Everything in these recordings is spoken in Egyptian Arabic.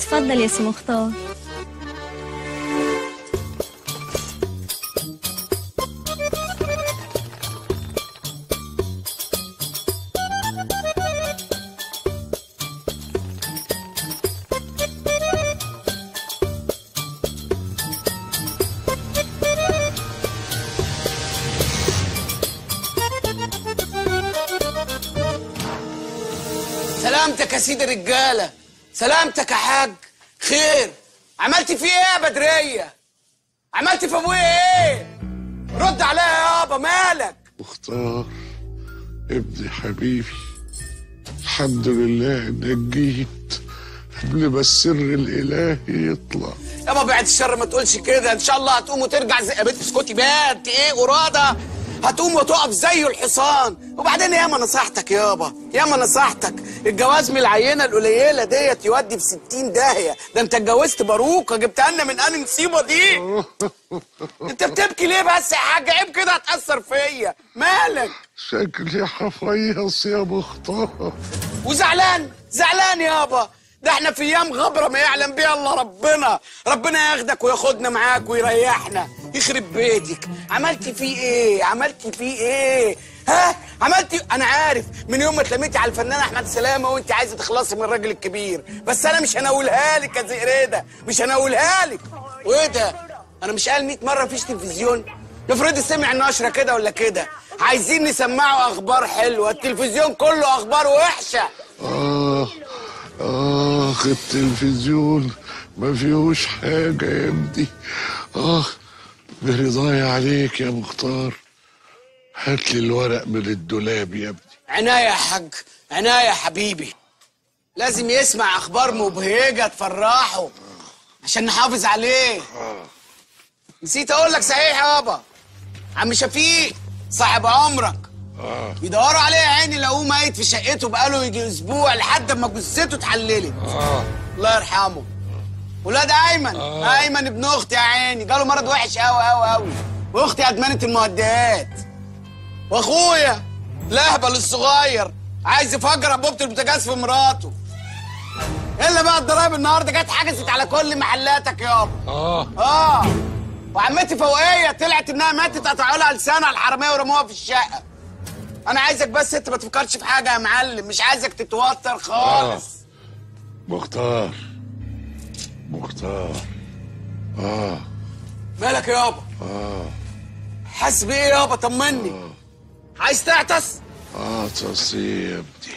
اتفضل يا سي مختار سلامتك يا سيدي الرجاله سلامتك يا حاج خير عملتي فيه ايه يا بدريه عملتي في ابويا ايه رد عليا يابا مالك مختار ابني حبيبي الحمد لله انك جيت قبل ما السر الالهي يطلع يابا بعد الشر ما تقولش كده ان شاء الله هتقوم وترجع زي يا بنت اسكتي بقى انت ايه قراده هتقوم وتقف زي الحصان وبعدين ياما نصحتك يابا ياما نصحتك الجواز من العينه القليله ديت يودي في 60 داهيه ده انت اتجوزت باروكه جبتها لنا من انهي مصيبه دي انت بتبكي ليه بس يا حاج عيب كده هتاثر فيا مالك شكلي حفيص يا مختار وزعلان زعلان يابا ده احنا في ايام غبره ما يعلم بيها الا ربنا ربنا ياخدك وياخدنا معاك ويريحنا يخرب بيتك عملتي فيه ايه عملتي فيه ايه ها عملتي انا عارف من يوم ما اتلميتي على الفنان احمد سلامه وانت عايزه تخلصي من الراجل الكبير بس انا مش هناولها لك يا زئريده مش هناولها لك وايه ده انا مش قال 100 مره مفيش تلفزيون افرضي سمع نشره كده ولا كده عايزين نسمعوا اخبار حلوه التلفزيون كله اخبار وحشه آه آخ التلفزيون ما فيهوش حاجة يا ابني آه برضاي عليك يا مختار هات لي الورق من الدولاب يا ابني عناية يا حاج عناية يا حبيبي لازم يسمع اخبار مبهجة تفرحه عشان نحافظ عليه نسيت اقول لك صحيح يابا عم شفيق صاحب عمرك آه بيدوروا عليه يا عيني لقوه ميت في شقته بقاله يجي اسبوع لحد ما جثته اتحللت آه الله يرحمه ولاد ايمن آه. ايمن ابن اختي يا عيني جاله مرض وحش قوي قوي قوي واختي ادمنه المهدئات واخويا الاهبل الصغير عايز يفجر انبوبه البوتاجاز في مراته الا بقى الضرايب النهارده جت حجزت على كل محلاتك يابا آه اه وعمتي فوقيه طلعت انها ماتت قطعوا لها لسانها الحراميه ورموها في الشقه انا عايزك بس انت ما تفكرش في حاجه يا معلم مش عايزك تتوتر خالص مختار مختار آه مالك يابا آه حاسس بايه يابا طمني عايز تعطس عطسي يا ابني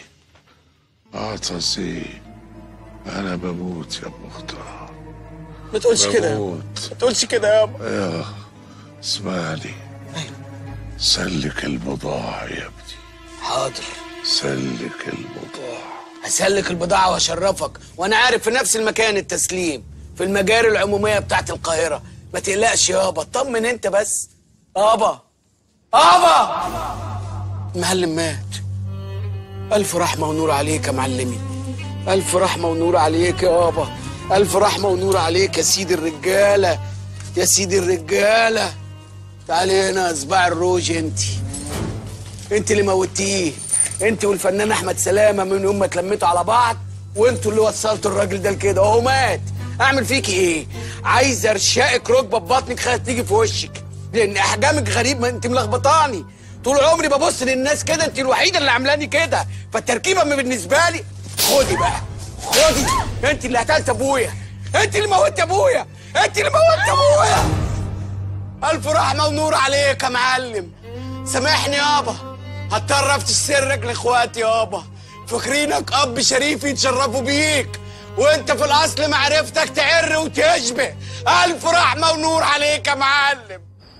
عطسي أنا بموت يا مختار ما تقولش كده يابا. بموت ما تقولش كده يابا يا اسمعني سلك البضاعة يا ابني حاضر سلك البضاعة هسلك البضاعه واشرفك وانا عارف في نفس المكان التسليم في المجاري العموميه بتاعت القاهره ما تقلقش يابا اطمن انت بس ابا ابا المعلم مات الف رحمه ونور عليك يا معلمي الف رحمه ونور عليك يابا الف رحمه ونور عليك يا سيدي الرجاله يا سيدي الرجاله تعالي هنا يا صباع الروج انت انت اللي موتيه انت والفنان احمد سلامه من يوم ما اتلميتوا على بعض وانتوا اللي وصلتوا الراجل ده لكده وهو مات اعمل فيكي ايه عايز ارشقك ركبه ببطنك خايف تيجي في وشك لان احجامك غريب ما انت ملخبطاني طول عمري ببص للناس كده انت الوحيده اللي عاملاني كده فالتركيبه من بالنسبه لي خدي بقى خدي انت اللي قتلت ابويا انت اللي موتت ابويا انت اللي موتت ابويا الف رحمه ونور عليك يا معلم سامحني يابا هضطر افتش سرك لاخواتي يابا فاكرينك اب شريف يتشرفوا بيك وانت في الاصل معرفتك تعر وتشبه الف رحمه ونور عليك يا معلم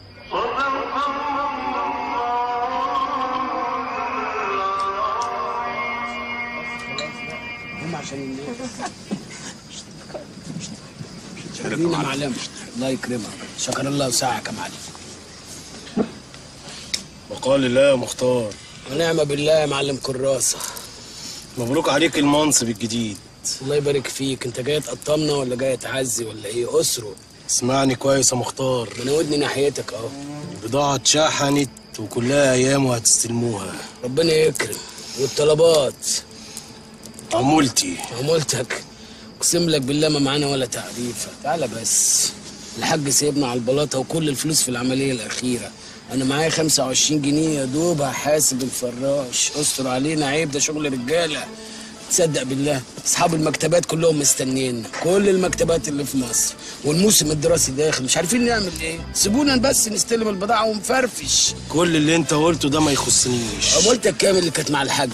هم عشان شكرا يا معلم الله يكرمك شكر الله وسعك يا معلم وقال الله يا مختار ونعم بالله يا معلم كراسه مبروك عليك المنصب الجديد الله يبارك فيك انت جاي تقطمنا ولا جاي تعزي ولا ايه اسره اسمعني كويس يا مختار انا ودني ناحيتك اهو البضاعة اتشحنت وكلها أيام وهتستلموها ربنا يكرم والطلبات عمولتي عمولتك اقسم لك بالله ما معانا ولا تعريفه تعالى بس الحاج سايبنا على البلاطه وكل الفلوس في العمليه الاخيره انا معايا 25 جنيه يا دوب هحاسب الفراش استر علينا عيب ده شغل رجاله تصدق بالله اصحاب المكتبات كلهم مستنيين كل المكتبات اللي في مصر والموسم الدراسي داخل مش عارفين نعمل ايه سيبونا بس نستلم البضاعه ونفرفش كل اللي انت قلته ده ما يخصنيش قلت كام اللي كانت مع الحاج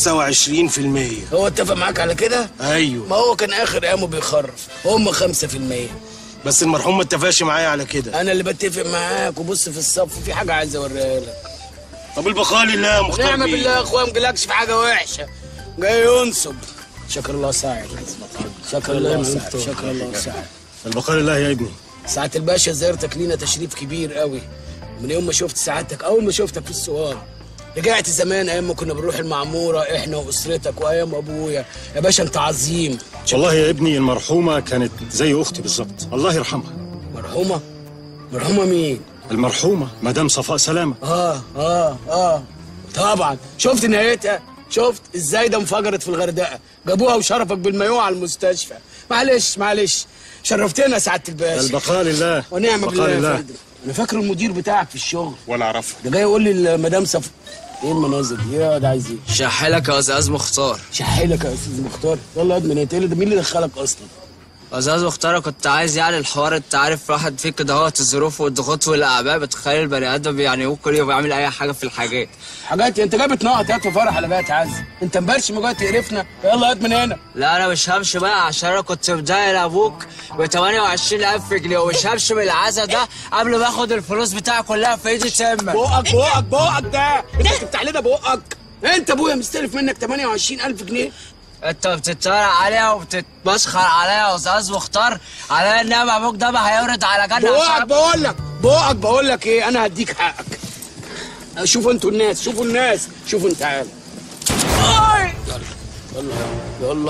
25% هو اتفق معاك على كده ما ايوه هو كان اخر ايامه بيخرف هم 5% بس المرحوم ما اتفقش معايا على كده انا اللي بتفق معاك وبص في الصف في حاجه عايز اوريها لك طب البقاء لله يا مختار نعمة بيه. بالله يا اخويا ما جالكش في حاجه وحشه جاي ينصب شكر الله ساعد شكر الله ساعد شكر الله ساعد البقاء لله يا ابني ساعة الباشا زيارتك لينا تشريف كبير قوي من يوم ما شفت سعادتك اول ما شفتك في السؤال رجعت زمان ايام ما كنا بنروح المعموره احنا واسرتك وايام ابويا يا باشا انت عظيم والله يا ابني المرحومة كانت زي أختي بالظبط الله يرحمها مرحومه مرحومه مين المرحومة مدام صفاء سلامة اه اه اه طبعا شفت نهايتها شفت ازاي ده انفجرت في الغردقه جابوها وشرفك بالمايوه على المستشفى معلش معلش شرفتنا يا سعاده الباشا البقاء لله ونعم البقاء بالله يا لله فندم انا فاكر المدير بتاعك في الشغل ولا اعرفه ده جاي يقول لي المدام صف ايه المناظر دي ايه يا ده عايز ايه شحلك يا استاذ مختار شحيلك يا استاذ مختار يلا يا ابني نتقل ده مين اللي دخلك اصلا استاذ مختار كنت عايز يعني الحوار انت عارف واحد فيه كده هوت الظروف والضغوط والاعباء بتخلي البني ادم يعني هو كل يوم يعمل اي حاجه في الحاجات حاجات انت جاي بتنقط هات في فرح ولا جاي تعزي انت مبرش ما جاي تقرفنا يلا هات من هنا لا انا مش همشي بقى عشان انا كنت مداين ابوك ب 28000 جنيه ومش همشي من العزا ده قبل ما اخد الفلوس بتاعي كلها في ايدي تمك بقك بقك بقك ده انت بتفتح لنا بقك انت ابويا مستلف منك 28000 جنيه انت بتتريق عليها وبتتمسخر عليا يا استاذ مختار على ان انا ابوك ده ما هيورد على جنة بقك عشان بقول لك بقك بقول لك ايه انا هديك حقك شوفوا انتوا الناس شوفوا الناس شوفوا انت تعالى يلا يلا يلا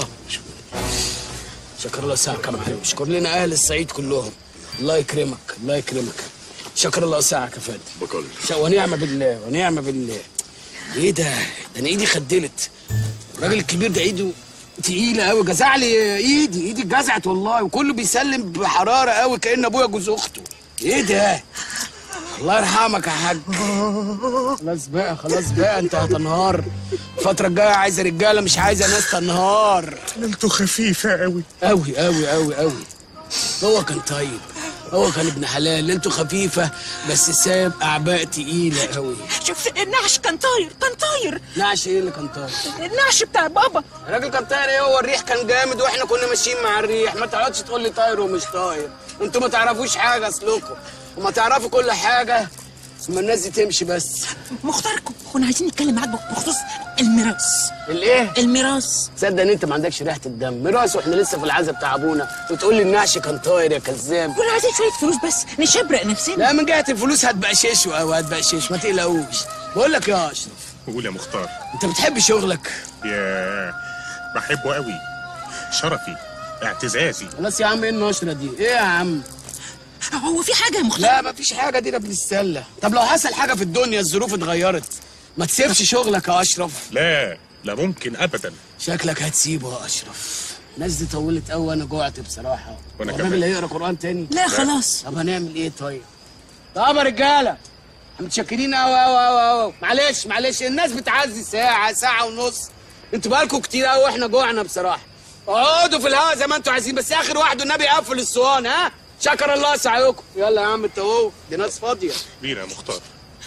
شكر الله ساعك يا معلم شكر لنا اهل الصعيد كلهم الله يكرمك الله يكرمك شكر الله ساعك يا فندم بقول ش- ونعم بالله ونعم بالله ايه ده ده انا ايدي خدلت الراجل الكبير ده ايده تقيله قوي جزع لي ايدي ايدي اتجزعت والله وكله بيسلم بحراره قوي كان ابويا جوز اخته ايه ده الله يرحمك يا حاج خلاص بقى خلاص بقى انت هتنهار الفترة الجاية عايزة رجالة مش عايزة ناس تنهار ليلته خفيفه قوي قوي قوي قوي قوي هو كان طيب هو كان ابن حلال ليلته خفيفة بس ساب أعباء تقيلة قوي شوف النعش كان طاير كان طاير نعش ايه اللي كان طاير النعش بتاع بابا الراجل كان طاير ايه هو الريح كان جامد واحنا كنا ماشيين مع الريح ما تقعدش تقول لي طاير ومش طاير انتوا ما تعرفوش حاجه اصلكم وما تعرفوا كل حاجه ثم الناس دي تمشي بس مختاركم كنا عايزين نتكلم معاك بخصوص الميراث الايه الميراث تصدق ان انت ما عندكش ريحه الدم ميراث واحنا لسه في العزا بتاع ابونا وتقول لي النعش كان طاير يا كذاب كنا عايزين شويه فلوس بس نشبرق نفسنا لا من جهه الفلوس هتبقششه او هتبقشش ما تقلقوش بقول لك يا اشرف قول يا مختار انت بتحب شغلك يا بحبه قوي شرفي اعتزازي خلاص يا عم ايه النشره دي ايه يا عم هو في حاجه يا مختار لا مفيش حاجه دي بنتسلى طب لو حصل حاجه في الدنيا الظروف اتغيرت ما تسيبش شغلك يا اشرف لا لا ممكن ابدا شكلك هتسيبه يا اشرف الناس دي طولت قوي وانا جوعت بصراحه وأنا هو الراجل كمان. هيقرا قران تاني لا خلاص طب هنعمل ايه طيب طب يا رجاله متشكرين قوي قوي قوي قوي معلش معلش الناس بتعزي ساعه ساعه ونص انتوا بقالكم كتير قوي واحنا جوعنا بصراحه اقعدوا في الهوا زي ما انتوا عايزين بس اخر واحد والنبي يقفل الصوان ها شكر الله سعيكم يلا يا عم انت اهو دي ناس فاضيه بينا يا مختار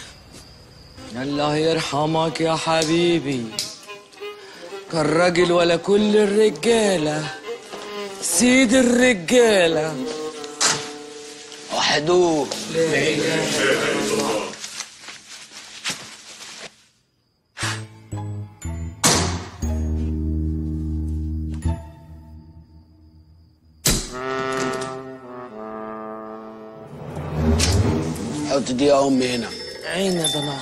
الله يرحمك يا حبيبي كان راجل ولا كل الرجالة سيد الرجالة وحدوه حط دي يا امي هنا عين يا ضناع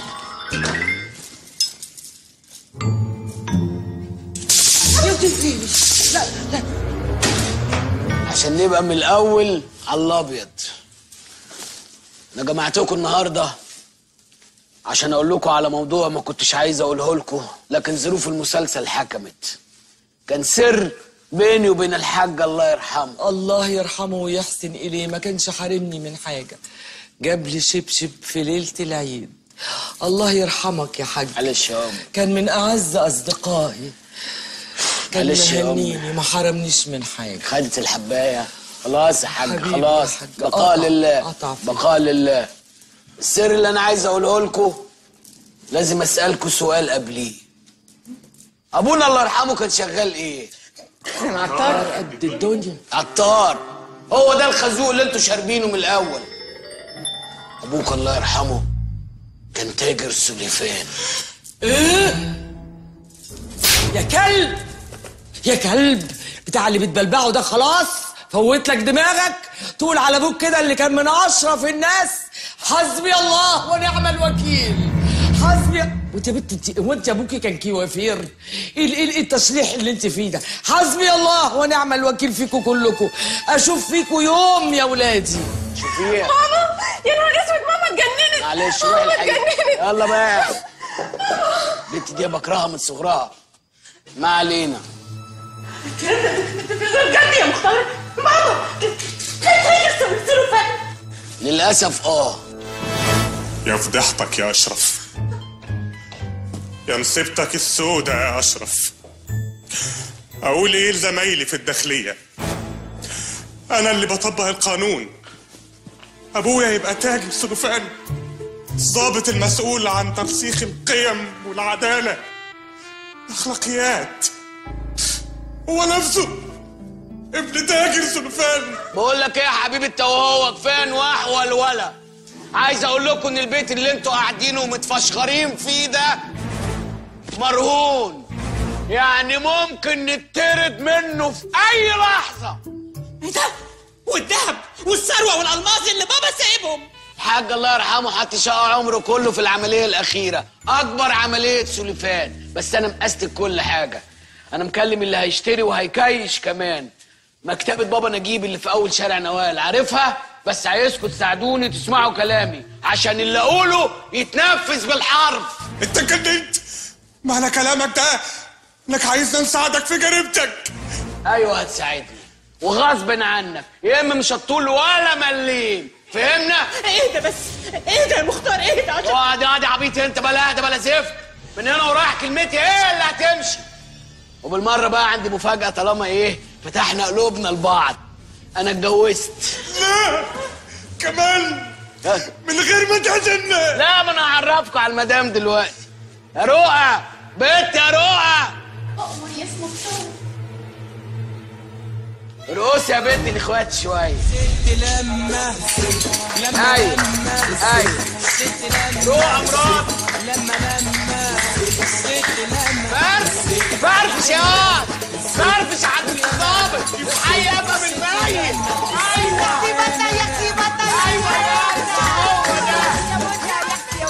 عشان نبقى من الاول على الابيض انا جمعتكم النهارده عشان اقول لكم على موضوع ما كنتش عايز اقوله لكم لكن ظروف المسلسل حكمت كان سر بيني وبين الحاج الله يرحمه الله يرحمه ويحسن إليه ما كانش حارمني من حاجة جاب لي شبشب في ليلة العيد الله يرحمك يا حاج معلش يا أم كان من أعز أصدقائي كان معلش يا أم. مهنيني ما حرمنيش من حاجة خدت الحباية خلاص يا حاج حبيبي خلاص يا حاج. بقاء قطع- لله قطع فيك. بقاء لله السر اللي انا عايز اقوله لكم لازم اسالكم سؤال قبليه ابونا الله يرحمه كان شغال ايه عطار قد الدنيا عطار هو ده الخازوق اللي انتوا شاربينه من الاول ابوك الله يرحمه كان تاجر سليفان يا كلب يا كلب بتاع اللي بتبلبعه ده خلاص فوت لك دماغك تقول على ابوك كده اللي كان من اشرف الناس حسبي الله ونعم الوكيل حسبي وانت يا بنت انت هو انت ابوكي كان كيوافير ايه ال- ايه التشليح اللي انت فيه ده حسبي الله ونعم الوكيل فيكم كلكم اشوف فيكم يوم يا ولادي شوفيه ماما يا نهار اسود ماما اتجننت معلش روحي ماما الحقيقة اتجننت يلا بقى البنت دي بكرهها من صغرها ما علينا بجد يا مختار ماما كانت هي السلوفان للاسف اه يا فضحتك يا أشرف يا نصيبتك السودة يا أشرف أقول إيه لزمايلي في الداخلية أنا اللي بطبق القانون أبويا يبقى تاجر سلوفان الضابط المسؤول عن ترسيخ القيم والعدالة الأخلاقيات هو نفسه ابن تاجر سلوفان بقول لك ايه يا حبيبي انت وهو كفايه نواح والولا عايز اقول لكم ان البيت اللي انتوا قاعدينه ومتفشخرين فيه ده مرهون يعني ممكن نطرد منه في اي لحظه ايه ده والذهب والثروه والالماس اللي بابا سايبهم الحاج الله يرحمه حط شقى عمره كله في العمليه الاخيره اكبر عمليه سليفان بس انا مقستك كل حاجه انا مكلم اللي هيشتري وهيكيش كمان مكتبه بابا نجيب اللي في اول شارع نوال عارفها بس عايزكم تساعدوني تسمعوا كلامي عشان اللي اقوله يتنفذ بالحرف انت جننت معنى كلامك ده انك عايزنا نساعدك في جريمتك ايوه هتساعدني وغصب عنك يا اما مش هتطول ولا مليم فهمنا ايه ده بس ايه ده يا مختار ايه ده عشان اقعد اقعد يا عبيط انت بلا ده بلا زفت من هنا ورايح كلمتي ايه اللي هتمشي وبالمره بقى عندي مفاجاه طالما ايه فتحنا قلوبنا لبعض انا اتجوزت لا كمان من غير ما تعزمنا لا ما انا هعرفكم على المدام دلوقتي يا رؤى بنت يا رؤى أؤمر يا اسم مختار رؤوس يا بنت الاخوات شويه لما لما ايوه ايوه رؤى مراد لما لما ست لما فرفش فرفش يا واد فرفش عند الضابط حي ابقى بالميت ايوه ايوه يا هو ده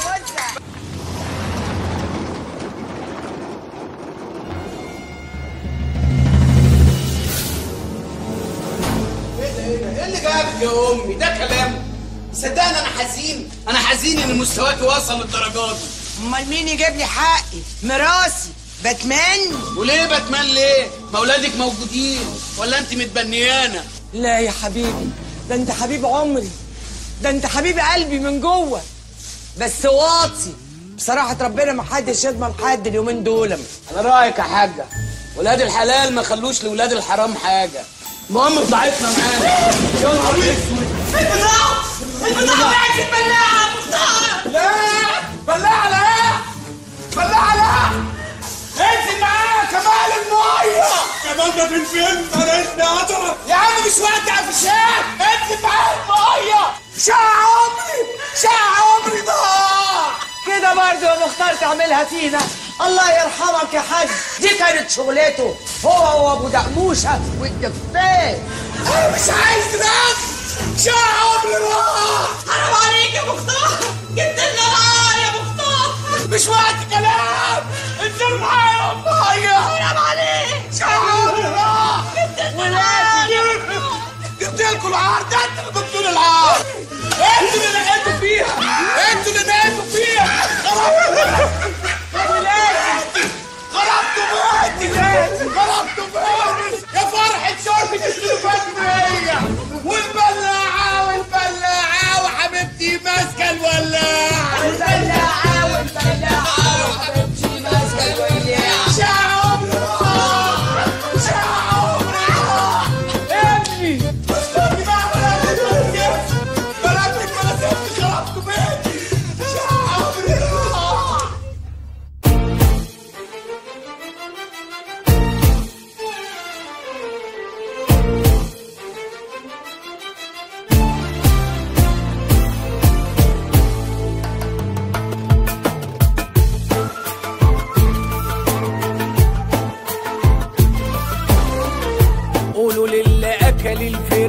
ايه اللي جابك يا امي ده كلام صدقني انا حزين انا حزين ان مستواك وصل للدرجات دي امال مين يجيب لي حقي مراسي بتمني وليه بتمن ليه ما اولادك موجودين ولا انت متبنيانه لا يا حبيبي ده انت حبيب عمري ده انت حبيب قلبي من جوه بس واطي بصراحة ربنا ما حدش يضمن حد اليومين دول على رايك يا حاجه ولاد الحلال ما خلوش لولاد الحرام حاجه المهم بضاعتنا معانا يا نهار اسود البضاعه البضاعه وقعت في البلاعه مختار لا بلاعه لا بلاعه لا انزل معايا كمال الميه كمان ده فين فين فرقتني عطرة يا عم مش وقت عفشات انزل معايا الميه شقى عمري شقى عمري ضاع كده برضه يا مختار تعملها فينا الله يرحمك يا حاج دي كانت شغلته هو وابو دقموشه والدفاف انا مش عايز نفس شقى عمري راح حرام عليك يا مختار جبت لنا نار يا مختار مش وقت كلام انزل معايا الميه حرام عليك شقى عمري راح جبت لنا نار يا ولازم جبت لكم العار ده انتوا اللي جبتوا لي العار انتوا اللي لقيتوا فيها انتوا اللي لقيتوا فيها خربتوا ولازم خربتوا بيتي خربتوا بيتي يا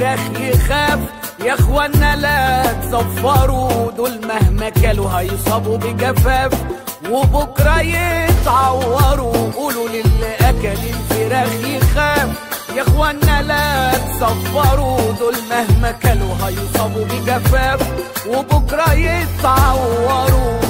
الفراخ يخاف يا اخوانا لا تصفروا دول مهما كلوا هيصابوا بجفاف وبكره يتعوروا قولوا للي اكل الفراخ يخاف يا اخوانا لا تصفروا دول مهما كلوا هيصابوا بجفاف وبكره يتعوروا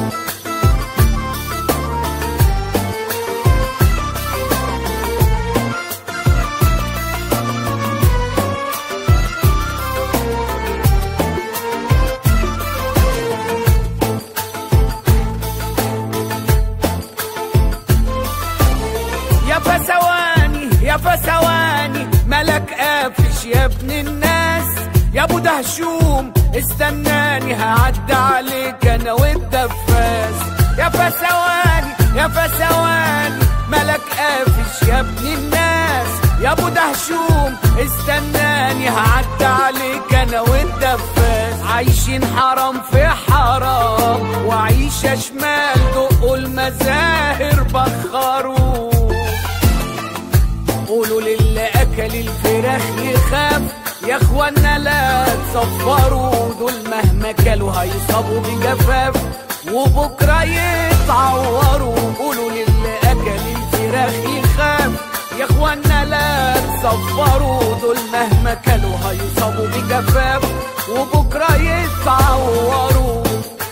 يا فسواني يا فسواني ملك قافش يا ابن الناس يا ابو دهشوم استناني هعدي عليك انا والدفاس يا فسواني يا فسواني ملك قافش يا ابن الناس يا ابو دهشوم استناني هعدي عليك انا والدفاس عايشين حرام في حرام وعيشة شمال دقوا المزاهر بخروا قولوا للي اكل الفراخ يخاف يا اخوانا لا تصفروا دول مهما كلوا هيصابوا بجفاف وبكره يتعوروا قولوا للي اكل الفراخ يخاف يا اخوانا لا تصفروا دول مهما كلوا هيصابوا بجفاف وبكره يتعوروا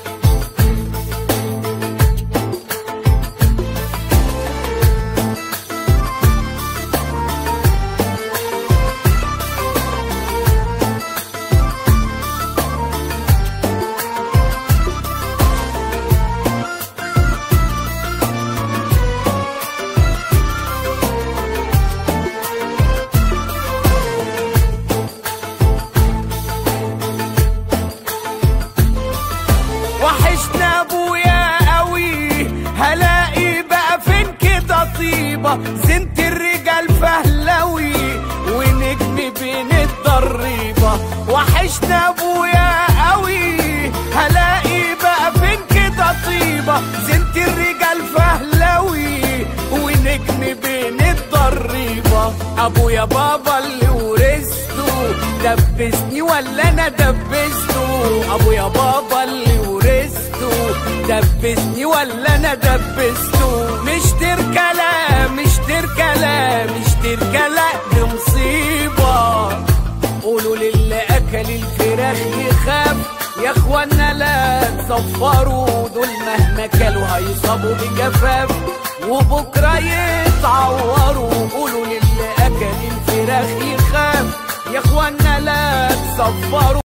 وحشنا ابويا قوي هلاقي بقى فين كده طيبة زنت الرجال فهلوي ونجم بين الضريبة وحشنا ابويا قوي هلاقي بقى فين كده طيبة زنت الرجال فهلوي ونجم بين الضريبة ابويا بابا اللي ورثته دبسني ولا انا دبسته ابويا بابا اللي ورثته دبسني ولا انا دبسته مش تركلا مش تركلا مش تركلا دي مصيبة قولوا للي اكل الفراخ يخاف يا اخوانا لا تصفروا دول مهما كلوا هيصابوا بجفاف وبكره يتعوروا قولوا للي اكل الفراخ يخاف يا اخوانا لا تصفروا